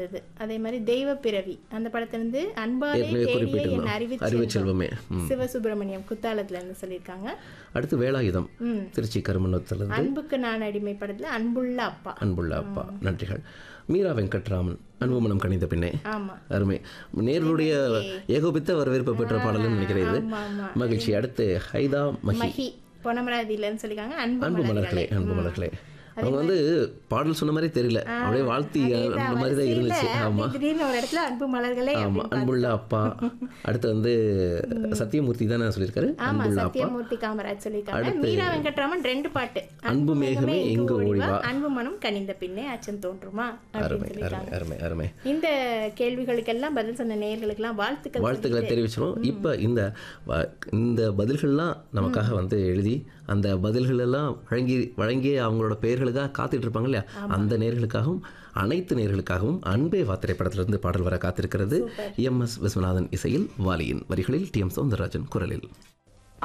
வந்தது அதே மாதிரி தெய்வ பிறவி அந்த படத்திலிருந்து அன்பாலே ஏற்கனவே தேடிய என் குறிப்பிட்டிருந்தோம் அறிவு அறிவுச் செல்வமே ம். சிவசுப்பிரமணியம் குத்தாலத்துல இருந்து சொல்லியிருக்காங்க அடுத்து வேலாயுதம் ம். திருச்சி கருமணத்திலிருந்து அன்புக்கு நான் அடிமை படத்துல அன்புள்ள அப்பா அன்புள்ள அப்பா நன்றிகள் மீரா வெங்கட்ராமன் அன்பு மனம் கணித பின்னே ஆமா அருமை நேர்களுடைய ஏகோபித்த வரவேற்பு பெற்ற பாடல்னு நினைக்கிறேன் இது ஆமா ஆமா மகிழ்ச்சி அடுத்து ஹைதா மஹி மஹி பொனமராதியிலன்னு சொல்லியிருக்காங்க அன்பு அன்பு மலர்களே அன்பு மலர்களே அவங்க வந்து பாடல் சொன்ன மாதிரி தெரியல அப்படியே வாழ்த்தி அந்த மாதிரி தான் இருந்துச்சு ஆமா திடீர்னு ஒரு இடத்துல அன்பு மலர்களே ஆமா அன்புள்ள அப்பா அடுத்து வந்து சத்தியமூர்த்தி தானே சொல்லியிருக்காரு ஆமா அன்புள்ள அப்பா சத்யமூர்த்தி காமராஜ் சொல்லியிருக்காங்க மீரா வெங்கட்ராமன் ரெண்டு பாட்டு அன்பு மேகமே எங்கு ஓடி வா அன்பு மனம் கனிந்த பின்னே அச்சம் தோன்றுமா அப்படின்னு அருமை சொல்லியிருக்காங்க அருமை அருமை அருமை இந்த கேள்விகளுக்கெல்லாம் பதில் சொன்ன நேயர்களுக்கெல்லாம் வாழ்த்துக்கள் வாழ்த்துக்களை தெரிவிச்சிடும் இப்போ இந்த வ- இந்த பதில்கள்லாம் நமக்காக வந்து எழுதி அந்த பதில்கள் எல்லாம் வழங்கி வழங்கிய அவங்களோட பெயர்களுக்காக காத்துட்டு இருப்பாங்க இல்லையா அந்த நேர்களுக்காகவும் அனைத்து நேர்களுக்காகவும் அன்பே வா திரைப்படத்திலிருந்து பாடல் வர காத்திருக்கிறது எம் எஸ் விஸ்வநாதன் இசையில் வாலியின் வரிகளில் டி எம் சௌந்தரராஜன் குரலில்